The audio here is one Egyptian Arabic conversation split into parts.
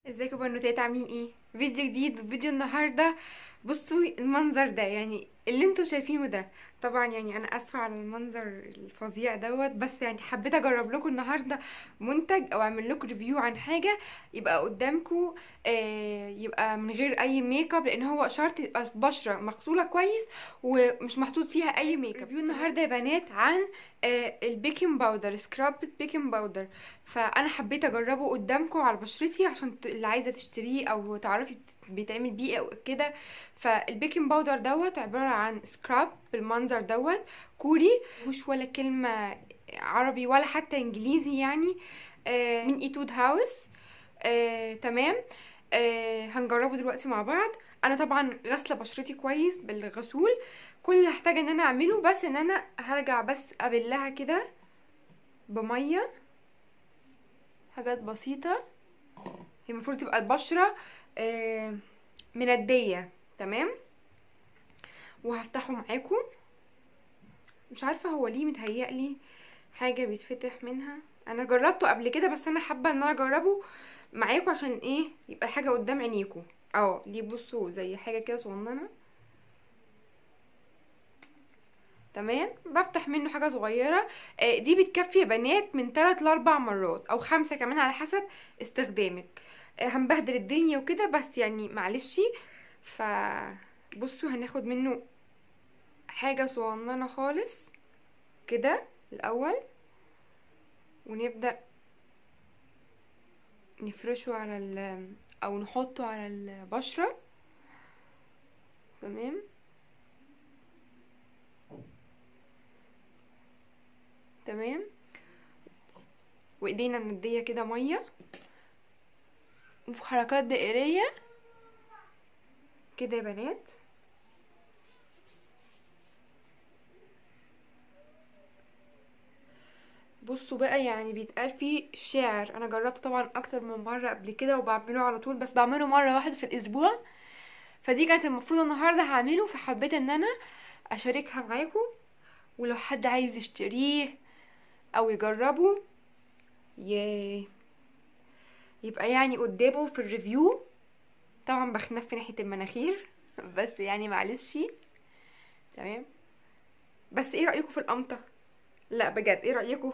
ازيكم بنوتات عاملين ايه فيديو جديد فيديو النهارده بصوا المنظر ده يعني اللي انتوا شايفينه ده طبعا يعني انا اسفه على المنظر الفظيع دوت بس يعني حبيت اجرب لكم النهارده منتج او اعمل لكم ريفيو عن حاجه يبقى قدامكم آه يبقى من غير اي ميك اب لان هو شرط يبقى البشره مغسوله كويس ومش محطوط فيها اي ميك اب ريفيو النهارده يا بنات عن آه البيكنج باودر سكراب البيكنج باودر فانا حبيت اجربه قدامكم على بشرتي عشان ت- اللي عايزه تشتريه او تعرفي بيتعمل بيه او كده فالبيكنج باودر دوت عباره عن سكراب بالمنظر دوت كوري مش ولا كلمه عربي ولا حتى انجليزي يعني آه، من ايتود هاوس آه، تمام آه، هنجربه دلوقتي مع بعض انا طبعا غاسله بشرتي كويس بالغسول كل اللي هحتاج ان انا اعمله بس ان انا هرجع بس ابلها كده بميه حاجات بسيطه هي المفروض تبقى البشره آه، منديه تمام وهفتحه معاكم مش عارفه هو ليه متهيألي حاجه بيتفتح منها انا جربته قبل كده بس انا حابه ان انا اجربه معاكم عشان ايه يبقى حاجه قدام عينيكم اه ليه بصوا زي حاجه كده صغننه تمام بفتح منه حاجه صغيره آه، دي بتكفي يا بنات من 3 ل 4 مرات او خمسة كمان على حسب استخدامك آه، هنبهدل الدنيا وكده بس يعني معلش ف بصوا هناخد منه حاجه صغننه خالص كده الاول ونبدا نفرشه على ال او نحطه على البشره تمام تمام وايدينا منديه كده ميه وفي حركات دائريه كده يا بنات بصوا بقى يعني بيتقال فيه شعر انا جربته طبعا اكتر من مره قبل كده وبعمله على طول بس بعمله مره واحده في الاسبوع فدي كانت المفروض النهارده هعمله فحبيت ان انا اشاركها معاكم ولو حد عايز يشتريه او يجربه ي... يبقى يعني قدامه في الريفيو طبعا بخنف في ناحيه المناخير بس يعني معلش تمام بس ايه رايكم في القمطه لا بجد ايه رايكم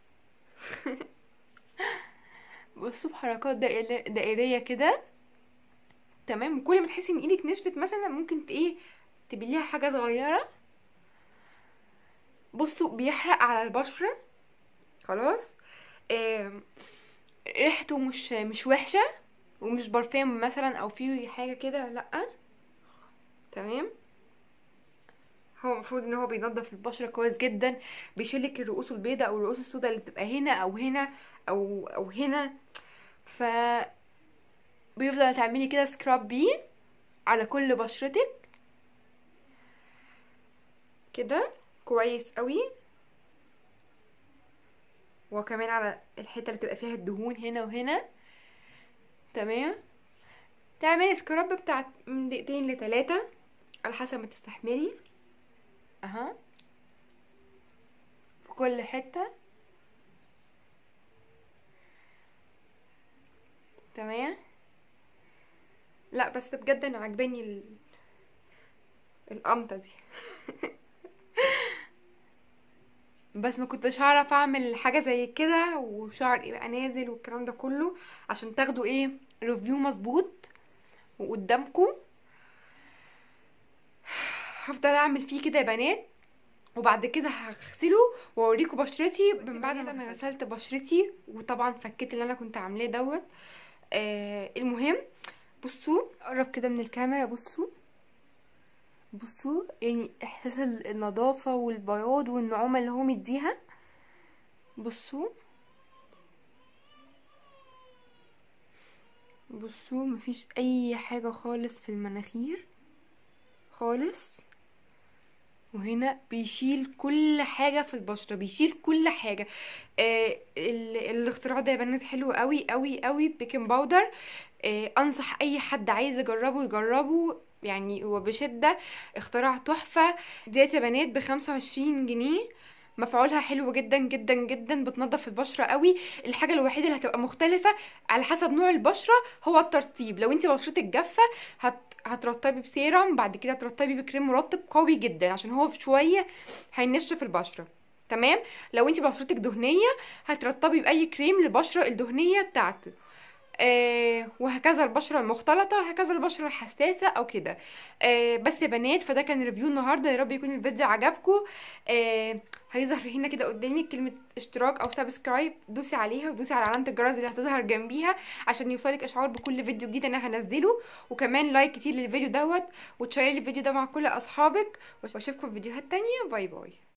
بصوا بحركات دائرية- دائريه كده تمام وكل ما تحسي ان ايدك نشفت مثلا ممكن ت- ايه تبليها حاجه صغيره بصوا بيحرق على البشره خلاص آم، ريحته مش مش وحشه ومش برفان مثلا او فيه حاجه كده لا تمام هو المفروض ان هو بينظف البشره كويس جدا بيشيلك الرؤوس البيضاء او الرؤوس السوداء اللي بتبقى هنا او هنا او او هنا ف بيفضل تعملي كده سكراب بيه على كل بشرتك كده كويس قوي وكمان على الحته اللي بتبقى فيها الدهون هنا وهنا تمام تعملي سكراب بتاع من دقيقتين لتلاتة على حسب ما تستحملي اها في كل حته تمام لا بس بجد انا عجباني ال... القمطه دي بس ما كنتش هعرف اعمل حاجه زي كده وشعر يبقى نازل والكلام ده كله عشان تاخدوا ايه ريفيو مظبوط وقدامكم هفضل اعمل فيه كده يا بنات وبعد كده هغسله واوريكم بشرتي من بعد ما انا غسلت بشرتي وطبعا فكيت اللي انا كنت عاملاه دوت آه المهم بصوا قرب كده من الكاميرا بصوا بصوا يعني احساس النظافة والبياض والنعومة اللي هو مديها بصوا بصوا مفيش اي حاجة خالص في المناخير خالص وهنا بيشيل كل حاجة في البشرة بيشيل كل حاجة آه ال- الاختراع ده يا بنات حلو قوي قوي قوي بيكنج باودر آه انصح اي حد عايز يجربه يجربه يعني هو بشدة اختراع تحفة ديت يا بنات بخمسة وعشرين جنيه مفعولها حلو جدا جدا جدا بتنظف البشره قوي الحاجه الوحيده اللي هتبقى مختلفه على حسب نوع البشره هو الترطيب لو انت بشرتك جافه هت هترطبي بسيرم بعد كده ترطبي بكريم مرطب قوي جدا عشان هو شويه هينشف البشره تمام لو انت بشرتك دهنيه هترطبي باي كريم للبشره الدهنيه بتاعته آه وهكذا البشرة المختلطة وهكذا البشرة الحساسة او كده آه بس يا بنات فده كان ريفيو النهاردة يا رب يكون الفيديو عجبكم آه هيظهر هنا كده قدامي كلمة اشتراك او سبسكرايب دوسي عليها ودوسي على علامة الجرس اللي هتظهر جنبيها عشان يوصلك اشعار بكل فيديو جديد انا هنزله وكمان لايك كتير للفيديو دوت وتشيري الفيديو ده مع كل اصحابك واشوفكم في فيديوهات تانية باي باي